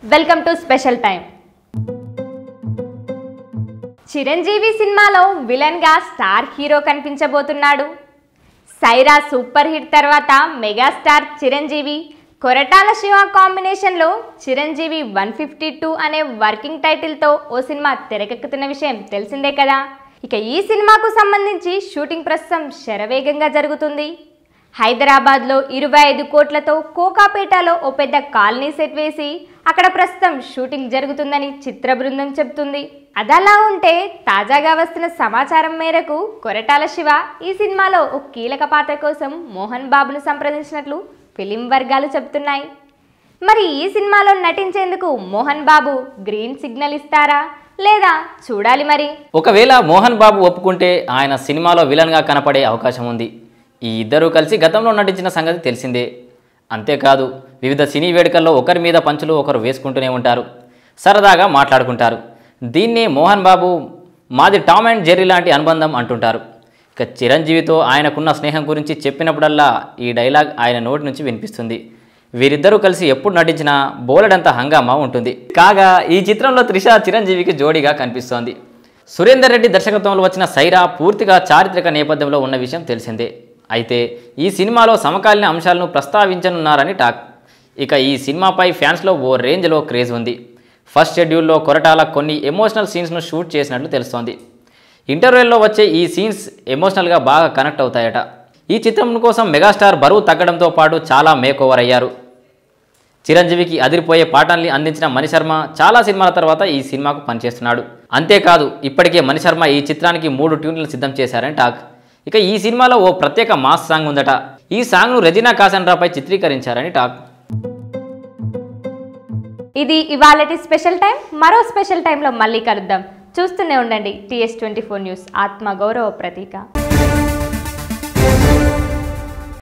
welcome to special time Chiranjeevi సినిమాలో విలన్గా star hero కనిపించబోతున్నాడు సైరా సూపర్ హిట్ తర్వాత మెగాస్టార్ చిరంజీవి కొరటాల శివ కాంబినేషన్లో చిరంజీవి వన్ ఫిఫ్టీ టూ అనే వర్కింగ్ టైటిల్తో ఓ సినిమా తెరకెక్కుతున్న విషయం తెలిసిందే కదా ఇక ఈ సినిమాకు సంబంధించి షూటింగ్ ప్రస్తుతం శరవేగంగా జరుగుతుంది హైదరాబాద్లో ఇరవై ఐదు కోట్లతో కోకాపేటలో ఓ పెద్ద కాలనీ సెట్ వేసి అక్కడ ప్రస్తుతం షూటింగ్ జరుగుతుందని చిత్ర బృందం చెబుతుంది అదలా ఉంటే తాజాగా వస్తున్న సమాచారం మేరకు కొరటాల శివ ఈ సినిమాలో ఓ కీలక పాత్ర కోసం మోహన్ బాబును సంప్రదించినట్లు ఫిలిం వర్గాలు చెబుతున్నాయి మరి ఈ సినిమాలో నటించేందుకు మోహన్ బాబు గ్రీన్ సిగ్నల్ ఇస్తారా లేదా చూడాలి మరి ఒకవేళ మోహన్ బాబు ఒప్పుకుంటే ఆయన సినిమాలో విలన్గా కనపడే అవకాశం ఉంది ఈ ఇద్దరూ కలిసి గతంలో నటించిన సంగతి తెలిసిందే అంతేకాదు వివిధ సినీ వేడుకల్లో ఒకరి మీద పంచులు ఒకరు వేసుకుంటూనే ఉంటారు సరదాగా మాట్లాడుకుంటారు దీన్నే మోహన్ బాబు మాది టామ్ అండ్ జెర్రీ లాంటి అనుబంధం అంటుంటారు ఇక చిరంజీవితో ఆయనకున్న స్నేహం గురించి చెప్పినప్పుడల్లా ఈ డైలాగ్ ఆయన నోటి నుంచి వినిపిస్తుంది వీరిద్దరూ కలిసి ఎప్పుడు నటించినా బోలెడంత హంగామా ఉంటుంది కాగా ఈ చిత్రంలో త్రిష చిరంజీవికి జోడీగా కనిపిస్తోంది సురేందర్ రెడ్డి దర్శకత్వంలో వచ్చిన సైరా పూర్తిగా చారిత్రక నేపథ్యంలో ఉన్న విషయం తెలిసిందే అయితే ఈ సినిమాలో సమకాలీన అంశాలను ప్రస్తావించనున్నారని టాక్ ఇక ఈ సినిమాపై ఫ్యాన్స్లో ఓ రేంజ్లో క్రేజ్ ఉంది ఫస్ట్ షెడ్యూల్లో కొరటాల కొన్ని ఎమోషనల్ సీన్స్ను షూట్ చేసినట్లు తెలుస్తోంది ఇంటర్వెల్లో వచ్చే ఈ సీన్స్ ఎమోషనల్గా బాగా కనెక్ట్ అవుతాయట ఈ చిత్రం కోసం మెగాస్టార్ బరువు తగ్గడంతో పాటు చాలా మేకోవర్ అయ్యారు చిరంజీవికి అదిరిపోయే పాఠాన్ని అందించిన మణిశర్మ చాలా సినిమాల తర్వాత ఈ సినిమాకు పనిచేస్తున్నాడు అంతేకాదు ఇప్పటికే మణిశర్మ ఈ చిత్రానికి మూడు ట్యూన్లు సిద్ధం చేశారని టాక్ ఇక ఈ సినిమాలో ఓ ప్రత్యేక మాస్ సాంగ్ ఉందట ఈ సాంగ్ను రెజినా కాసన్రాపై చిత్రీకరించారని టాక్ ఇది ఇవాళటి స్పెషల్ టైం మరో స్పెషల్ టైంలో మళ్ళీ కలుద్దాం చూస్తూనే ఉండండి టీఎస్ ట్వంటీ ఫోర్ న్యూస్ ఆత్మ గౌరవ ప్రతీక